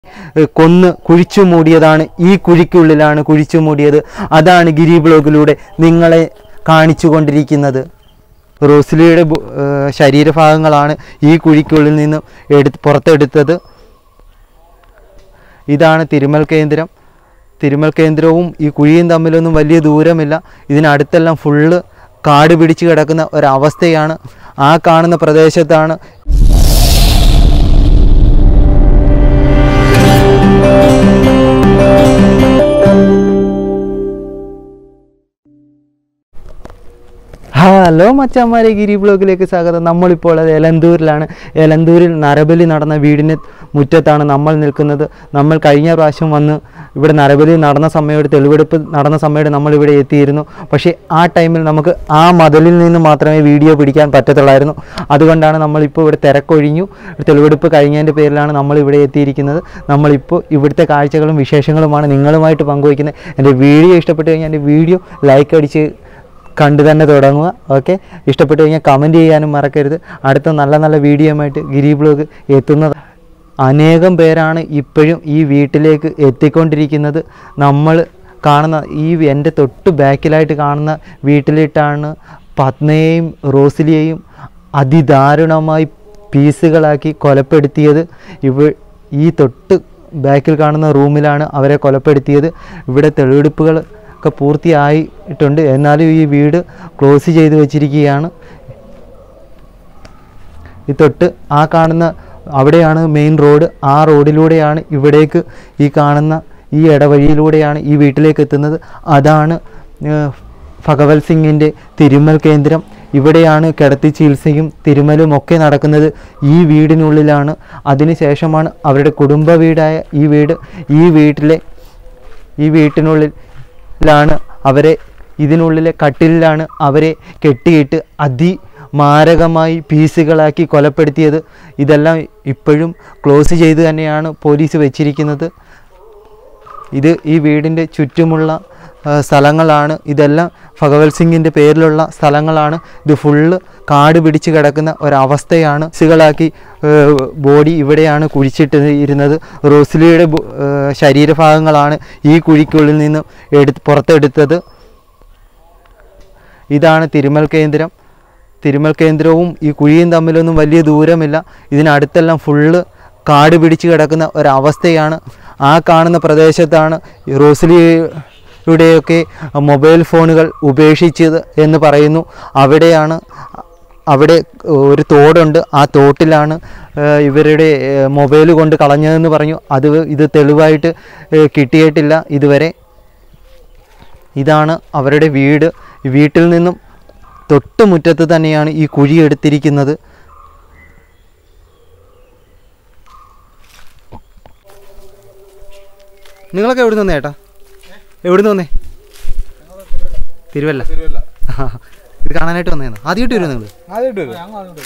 ഏഹ് കൊന്ന് കുഴിച്ചു മൂടിയതാണ് ഈ കുഴിക്കുള്ളിലാണ് കുഴിച്ചു മൂടിയത് അതാണ് ഗിരി ബ്ലോഗിലൂടെ നിങ്ങളെ കാണിച്ചു കൊണ്ടിരിക്കുന്നത് റോസ്ലിയുടെ ബു- ഏഹ് ശരീരഭാഗങ്ങളാണ് ഈ കുഴിക്കുള്ളിൽ നിന്നും എടുത്ത് പുറത്തെടുത്തത് ഇതാണ് തിരുമൽ കേന്ദ്രം തിരുമൽ കേന്ദ്രവും ഈ കുഴിയും തമ്മിലൊന്നും വലിയ ദൂരമില്ല ഇതിനടുത്തെല്ലാം ഫുള്ള് കാട് പിടിച്ച് കിടക്കുന്ന ഒരവസ്ഥയാണ് ആ കാണുന്ന പ്രദേശത്താണ് ഹലോ മച്ചന്മാരെ ഗിരി ബ്ലോഗിലേക്ക് സ്വാഗതം നമ്മളിപ്പോൾ അത് എലന്തൂരിലാണ് എലന്തൂരിൽ നരബലി നടന്ന വീടിന് മുറ്റത്താണ് നമ്മൾ നിൽക്കുന്നത് നമ്മൾ കഴിഞ്ഞ പ്രാവശ്യം വന്ന് ഇവിടെ നരബലി നടന്ന സമയത്ത് തെളിവെടുപ്പ് നടന്ന സമയത്ത് നമ്മൾ ഇവിടെ എത്തിയിരുന്നു പക്ഷേ ആ ടൈമിൽ നമുക്ക് ആ മതിലിൽ നിന്ന് മാത്രമേ വീഡിയോ പിടിക്കാൻ പറ്റത്തുള്ളായിരുന്നു അതുകൊണ്ടാണ് നമ്മളിപ്പോൾ ഇവിടെ തിരക്കൊഴിഞ്ഞു തെളിവെടുപ്പ് കഴിഞ്ഞതിൻ്റെ പേരിലാണ് നമ്മൾ ഇവിടെ എത്തിയിരിക്കുന്നത് നമ്മളിപ്പോൾ ഇവിടുത്തെ കാഴ്ചകളും വിശേഷങ്ങളുമാണ് നിങ്ങളുമായിട്ട് പങ്കുവയ്ക്കുന്നത് എൻ്റെ വീഡിയോ ഇഷ്ടപ്പെട്ട് കഴിഞ്ഞാൽ എൻ്റെ വീഡിയോ ലൈക്ക് അടിച്ച് കണ്ടു തന്നെ തുടങ്ങുക ഓക്കെ ഇഷ്ടപ്പെട്ട് കഴിഞ്ഞാൽ കമൻറ്റ് ചെയ്യാനും മറക്കരുത് അടുത്ത നല്ല നല്ല വീഡിയോയുമായിട്ട് ഗിരി ബ്ലോഗ് എത്തുന്നത് അനേകം പേരാണ് ഇപ്പോഴും ഈ വീട്ടിലേക്ക് എത്തിക്കൊണ്ടിരിക്കുന്നത് നമ്മൾ കാണുന്ന ഈ എൻ്റെ തൊട്ട് ബാക്കിലായിട്ട് കാണുന്ന വീട്ടിലിട്ടാണ് പത്മയെയും റോസിലിയെയും അതിദാരുണമായി പീസുകളാക്കി കൊലപ്പെടുത്തിയത് ഇവ ഈ തൊട്ട് ബാക്കിൽ കാണുന്ന റൂമിലാണ് അവരെ കൊലപ്പെടുത്തിയത് ഇവിടെ തെളിവെടുപ്പുകൾ ഒക്കെ പൂർത്തിയായിട്ടുണ്ട് എന്നാലും ഈ വീട് ക്ലോസ് ചെയ്ത് വെച്ചിരിക്കുകയാണ് ഈ തൊട്ട് ആ കാണുന്ന അവിടെയാണ് മെയിൻ റോഡ് ആ റോഡിലൂടെയാണ് ഇവിടേക്ക് ഈ കാണുന്ന ഈ ഇടവഴിയിലൂടെയാണ് ഈ വീട്ടിലേക്ക് എത്തുന്നത് അതാണ് ഏഹ്, ഭഗവത് സിംഗിൻ്റെ തിരുമൽ കേന്ദ്രം ഇവിടെയാണ് കിടത്തി ചികിത്സയും തിരുമലും ഒക്കെ നടക്കുന്നത് ഈ വീടിനുള്ളിലാണ് അതിനുശേഷമാണ് അവരുടെ കുടുംബ വീടായ ഈ വീട് ഈ വീട്ടിലെ ഈ വീട്ടിനുള്ളിലാണ് അവരെ ഇതിനുള്ളിലെ കട്ടിലിലാണ് അവരെ കെട്ടിയിട്ട് അതിമാരകമായി പീസുകളാക്കി കൊലപ്പെടുത്തിയത് ഇതെല്ലാം ഇപ്പോഴും ക്ലോസ് ചെയ്ത് തന്നെയാണ് പോലീസ് വെച്ചിരിക്കുന്നത് ഇത് ഈ വീടിൻ്റെ ചുറ്റുമുള്ള ആ, സ്ഥലങ്ങളാണ് ഇതെല്ലാം ഭഗവത് സിംഗിൻ്റെ പേരിലുള്ള സ്ഥലങ്ങളാണ് ഇത് ഫുള്ള് കാട് പിടിച്ച് കിടക്കുന്ന ഒരവസ്ഥയാണ് കളാക്കി ബോഡി ഇവിടെയാണ് കുഴിച്ചിട്ട് ഇരുന്നത് റോസ്ലിയുടെ ബു- ആ, ശരീരഭാഗങ്ങളാണ് ഈ കുഴിക്കുള്ളിൽ നിന്നും എടുത്ത് പുറത്തെടുത്തത് ഇതാണ് തിരുമൽ കേന്ദ്രം തിരുമൽ കേന്ദ്രവും ഈ കുഴിയും തമ്മിലൊന്നും വലിയ ദൂരമില്ല ഇതിനടുത്തെല്ലാം ഫുള്ള് കാട് പിടിച്ച് കിടക്കുന്ന ഒരവസ്ഥയാണ് ആ കാണുന്ന പ്രദേശത്താണ് ഈ റോസ്ലിയുടെയൊക്കെ മൊബൈൽ ഫോണുകൾ ഉപേക്ഷിച്ചത് എന്ന് പറയുന്നു അവിടെയാണ് അവിടെ ഒരു തോടുണ്ട് ആ തോട്ടിലാണ് ഏഹ്, ഇവരുടെ മൊബൈൽ കൊണ്ട് കളഞ്ഞതെന്ന് പറഞ്ഞു അത് ഇത് തെളിവായിട്ട് ഏഹ്, കിട്ടിയിട്ടില്ല ഇതുവരെ ഇതാണ് അവരുടെ വീട് ഈ വീട്ടിൽ നിന്നും തൊട്ട് മുറ്റത്ത് തന്നെയാണ് ഈ കുഴി എടുത്തിരിക്കുന്നത് നിങ്ങളൊക്കെ എവിടെ നിന്നേ ഏട്ടാ എവിടെ നിന്ന് വന്നേ തിരുവല്ല ആ, ഇത് കാണാനായിട്ട് വന്നേന്ന് ആദ്യമായിട്ട് വരുമോ നിങ്ങൾ ആദ്യമായിട്ട് വരും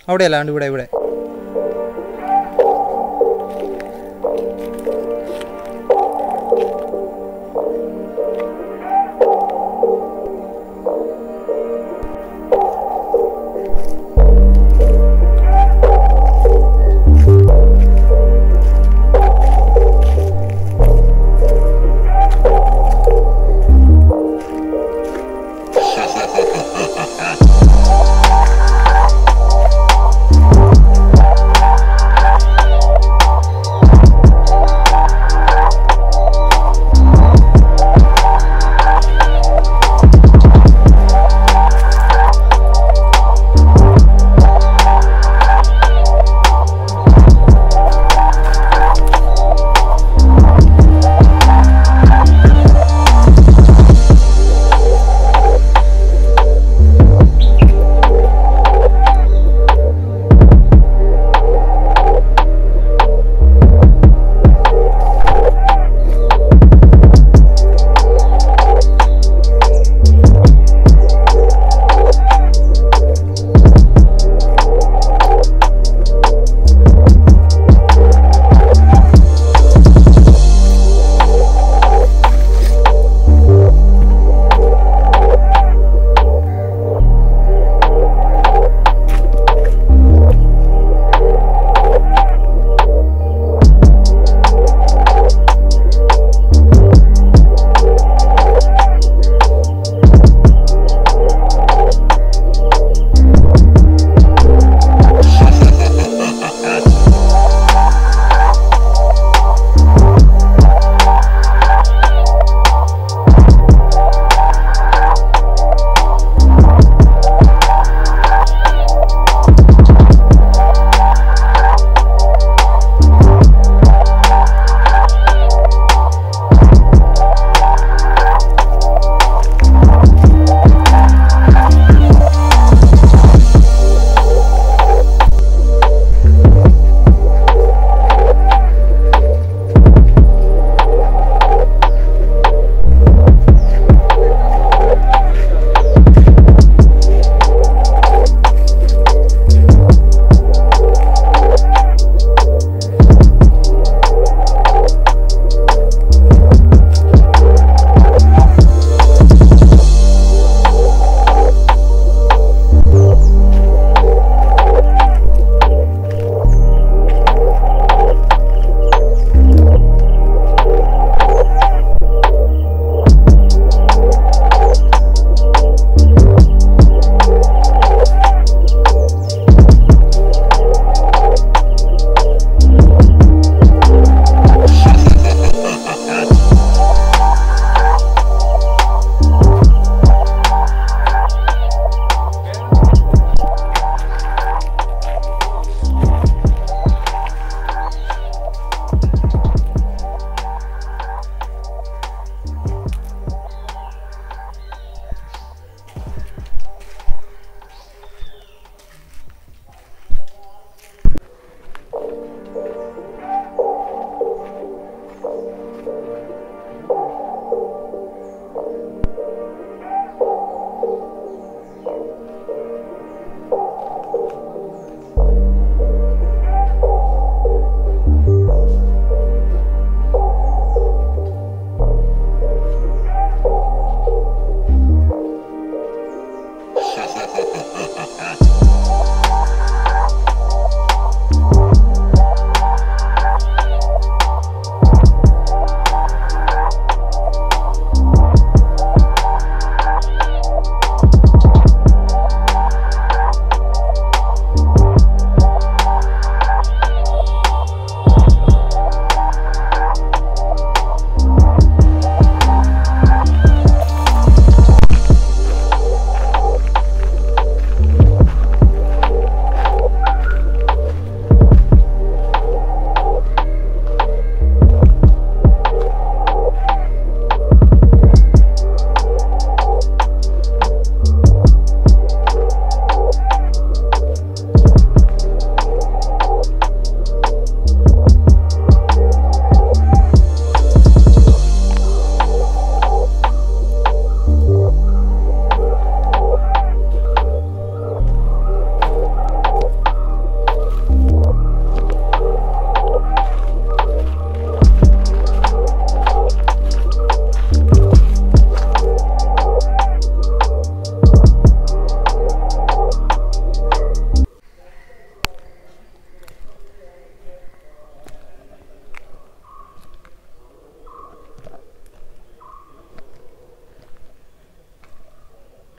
അവിടെ അല്ലാണ്ട് ഇവിടെ ഇവിടെ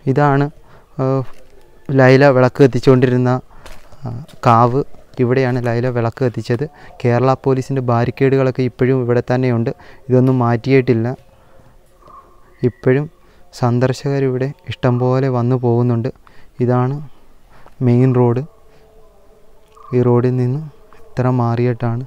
ഇതാണ് ആ, ലൈല വിളക്ക് കത്തിച്ചുകൊണ്ടിരുന്ന ആ, കാവ് ഇവിടെയാണ് ലൈല വിളക്ക് കത്തിച്ചത് കേരള പോലീസിൻ്റെ ബാരിക്കേഡുകളൊക്കെ ഇപ്പോഴും ഇവിടെ തന്നെയുണ്ട് ഇതൊന്നും മാറ്റിയിട്ടില്ല ഇപ്പോഴും സന്ദർശകരിവിടെ ഇഷ്ടംപോലെ വന്നു പോകുന്നുണ്ട് ഇതാണ് മെയിൻ റോഡ് ഈ റോഡിൽ നിന്ന് ഇത്ര മാറിയിട്ടാണ്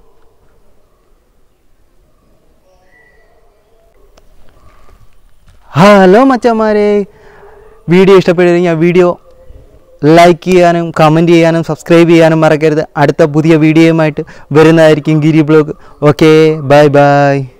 ഹലോ മച്ചന്മാരെ വീഡിയോ ഇഷ്ടപ്പെട്ടിരുന്നെങ്കിൽ വീഡിയോ ലൈക്ക് ചെയ്യാനും കമൻറ്റ് ചെയ്യാനും സബ്സ്ക്രൈബ് ചെയ്യാനും മറക്കരുത് അടുത്ത പുതിയ വീഡിയോയുമായിട്ട് വരുന്നതായിരിക്കും Giri blog okay bye by